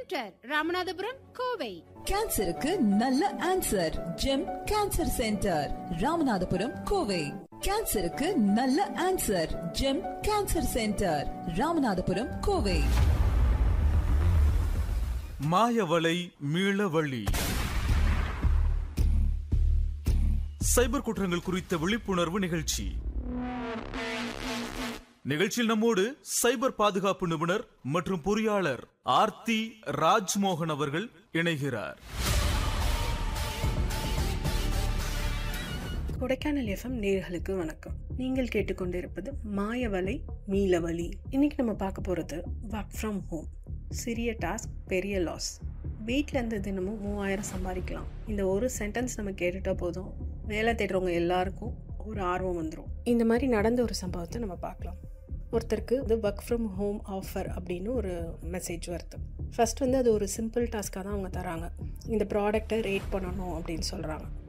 centre Ramanathapuram Kovai கேன்சருக்கு நல்ல answer Gem cancer centre Ramanathapuram Kovai கேன்சருக்கு நல்ல answer Gem cancer centre Ramanathapuram Kovai மாயவலை மீள வழி சைபர் குற்றங்கள் குறித்த விழிப்புணர்வு நிகழ்ச்சி நிகழ்ச்சியில் நம்மோடு சைபர் பாதுகாப்பு நிபுணர் மற்றும் பொறியாளர் ஆர்த்தி ராஜ்மோகன் அவர்கள் இணைகிறார் கொடைக்கானல் எஃப்எம் நேர்களுக்கு வணக்கம் நீங்கள் கேட்டுக்கொண்டிருப்பது மாயவலை மீளவழி இன்னைக்கு நம்ம பார்க்க போகிறது ஒர்க் ஃப்ரம் ஹோம் சிறிய டாஸ்க் பெரிய லாஸ் வீட்டில் இருந்து தினமும் மூவாயிரம் சம்பாதிக்கலாம் இந்த ஒரு சென்டென்ஸ் நம்ம கேட்டுட்டா போதும் வேலை தேடுறவங்க எல்லாருக்கும் ஒரு ஆர்வம் வந்துடும் இந்த மாதிரி நடந்த ஒரு சம்பவத்தை நம்ம பார்க்கலாம் ஒருத்தருக்கு இது ஒர்க் ஃப்ரம் ஹோம் ஆஃபர் அப்படின்னு ஒரு மெசேஜ் வருது ஃபர்ஸ்ட் வந்து அது ஒரு சிம்பிள் டாஸ்க்காக தான் அவங்க தராங்க இந்த ப்ராடக்டை ரேட் பண்ணணும் அப்படின்னு சொல்கிறாங்க